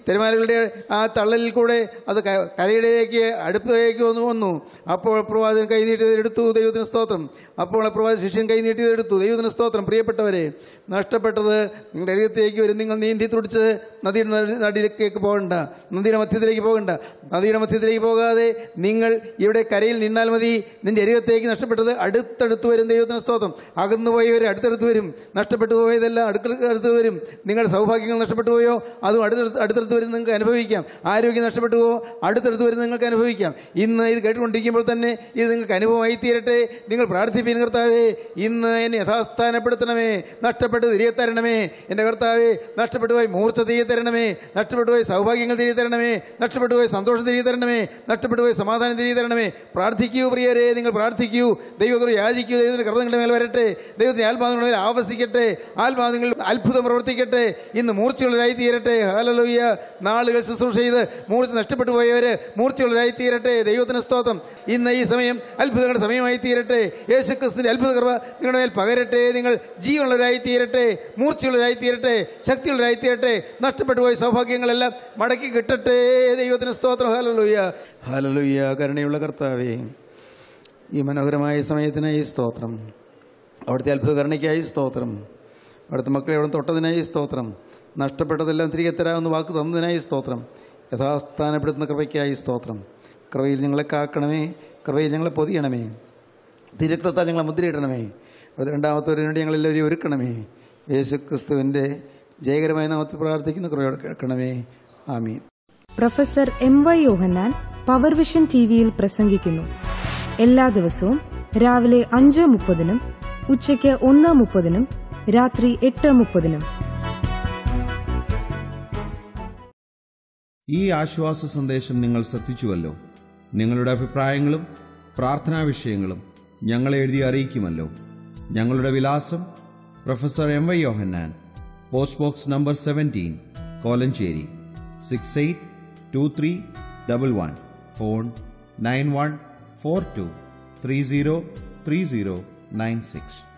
തിരമാലകളുടെ ആ തള്ളലിൽ കൂടെ അത് ക- കരയിലേക്ക് അടുപ്പിലേക്ക് വന്നു വന്നു അപ്പോൾ പ്രവാചകൻ കൈനീട്ടിയത് എടുത്തു ദൈവത്തിന് സ്തോത്രം അപ്പോൾ ആ പ്രവാചക ശിഷ്യൻ കൈനീട്ടിയത് എടുത്തു ദൈവത്തിന് സ്തോത്രം പ്രിയപ്പെട്ടവരെ നഷ്ടപ്പെട്ടത് നിങ്ങളുടെ അരികത്തേക്ക് വരും നിങ്ങൾ നീന്തി തുടിച്ച് നദിയുടെ നടി- നടിയിലേക്ക് പോകണ്ട നദിയുടെ മധ്യത്തിലേക്ക് പോകണ്ട നദിയുടെ മധ്യത്തിലേക്ക് പോകാതെ നിങ്ങൾ ഇവിടെ കരയിൽ നിന്നാൽ മതി നിന്റെ അരികത്തേക്ക് നഷ്ടപ്പെട്ടത് അടുത്തടുത്ത് വരും ദൈവത്തിന് സ്തോത്രം അകന്നു പോയവർ അടുത്തടുത്ത് വരും നഷ്ടപ്പെട്ടു പോയതെല്ലാം അടുക്ക അടുത്ത് വരും നിങ്ങളുടെ സൗഭാഗ്യങ്ങൾ നഷ്ടപ്പെട്ടു പോയോ അതും അടുത്തടുത്ത് അടുത്തടുത്ത് വരും നിങ്ങൾക്ക് അനുഭവിക്കാം ആരോഗ്യം നഷ്ടപ്പെട്ടു പോയോ അടുത്തടുത്ത് വരും നിങ്ങൾക്ക് അനുഭവിക്കാം ഇന്ന് ഇത് കേട്ടുകൊണ്ടിരിക്കുമ്പോൾ തന്നെ ഇത് നിങ്ങൾക്ക് അനുഭവമായി തീരട്ടെ നിങ്ങൾ പ്രാർത്ഥിപ്പിൻ കർത്താവേ ഇന്ന് എന്നെ യഥാസ്ഥാനപ്പെടുത്തണമേ നഷ്ടപ്പെട്ട് തിരികെ തരണമേ എൻ്റെ കർത്താവേ നഷ്ടപ്പെട്ടു പോയി മൂർച്ച തിരികെ തരണമേ നഷ്ടപ്പെട്ടു പോയി സൗഭാഗ്യങ്ങൾ തിരികെ തരണമേ നഷ്ടപ്പെട്ടു പോയി സന്തോഷം തിരികെ തരണമേ നഷ്ടപ്പെട്ടു പോയി സമാധാനം തിരികെ തരണമേ പ്രാർത്ഥിക്കൂ പ്രിയരെ നിങ്ങൾ പ്രാർത്ഥിക്കൂ ദൈവത്തോട് യാചിക്കൂ ദൈവത്തിന്റെ കൃപ നിങ്ങളുടെ മേൽ വരട്ടെ ദൈവത്തിന്റെ ആത്മാവ് നിങ്ങളുടെ മേൽ ആവസിക്കട്ടെ ആത്മാവ് നിങ്ങൾ അത്ഭുതം പ്രവർത്തിക്കട്ടെ ഇന്ന് മൂർച്ചയുള്ളവരായി തീരട്ടെ ഹാലലോയ്യ നാളുകൾ ശുശ്രൂഷ ചെയ്ത് മൂർച്ച നഷ്ടപ്പെട്ടു പോയവര് മൂർച്ചയുള്ളവരായി തീരട്ടെ ദൈവത്തിന് സ്തോത്രം ഇന്ന് ഈ സമയം അത്ഭുതങ്ങളുടെ സമയമായി തീരട്ടെ യേശുക്രിസ്തുവിന്റെ അത്ഭുത കൃപ നിങ്ങളുടെ മേൽ പകരട്ടെ നിങ്ങൾ ജീവനുള്ളവരായി തീരട്ടെ മൂർച്ചയുള്ളവരായി തീരട്ടെ ശക്തിയുള്ളവരായി തീരട്ടെ നഷ്ടപ്പെട്ടു പോയ സൗഭാഗ്യങ്ങളെല്ലാം മടക്കി കിട്ടട്ടെ ദൈവത്തിന് സ്തോത്രം ഹാലലുയ്യ ഹാലലുയ്യ കരുണയുള്ള കർത്താവേ ഈ മനോഹരമായ സമയത്തിനായി സ്തോത്രം അവിടുത്തെ അത്ഭുത കരുണയ്ക്കായി സ്തോത്രം അവിടുത്തെ മക്കളെ അവിടെ തൊട്ടതിനായി സ്തോത്രം നഷ്ടപ്പെട്ടതെല്ലാം തിരികെ തരാമെന്ന് വാക്ക് തന്നതിനായി സ്തോത്രം യഥാസ്ഥാനപ്പെടുത്തുന്ന കൃപയ്ക്കായി സ്തോത്രം കൃപയിൽ ഞങ്ങളെ കാക്കണമേ കൃപയിൽ ഞങ്ങളെ പൊതിയണമേ തിരക്തത്താൽ ഞങ്ങളെ മുദ്രയിടണമേ അത് രണ്ടാമത്തെ വേണ്ടി ഞങ്ങളെല്ലാവരെയും ഒരുക്കണമേ യേശു ക്രിസ്തുവിൻ്റെ ജയകരമായ നാമത്തിൽ പ്രാർത്ഥിക്കുന്ന കൃപയോടെ കേൾക്കണമേ ആമീൻ professor M Y Yohannan power vision T വിയിൽ പ്രസംഗിക്കുന്നു എല്ലാ ദിവസവും രാവിലെ അഞ്ച് മുപ്പതിനും ഉച്ചയ്ക്ക് ഒന്ന് മുപ്പതിനും രാത്രി എട്ട് മുപ്പതിനും ഈ ആശ്വാസ സന്ദേശം നിങ്ങൾ ശ്രദ്ധിച്ചുവല്ലോ നിങ്ങളുടെ അഭിപ്രായങ്ങളും പ്രാർത്ഥനാ വിഷയങ്ങളും ഞങ്ങളെ എഴുതി അറിയിക്കുമല്ലോ ഞങ്ങളുടെ വിലാസം professor M Y Yohannan post box number seventeen Kolenchery six eight two three double one phone nine one four two three zero three zero nine six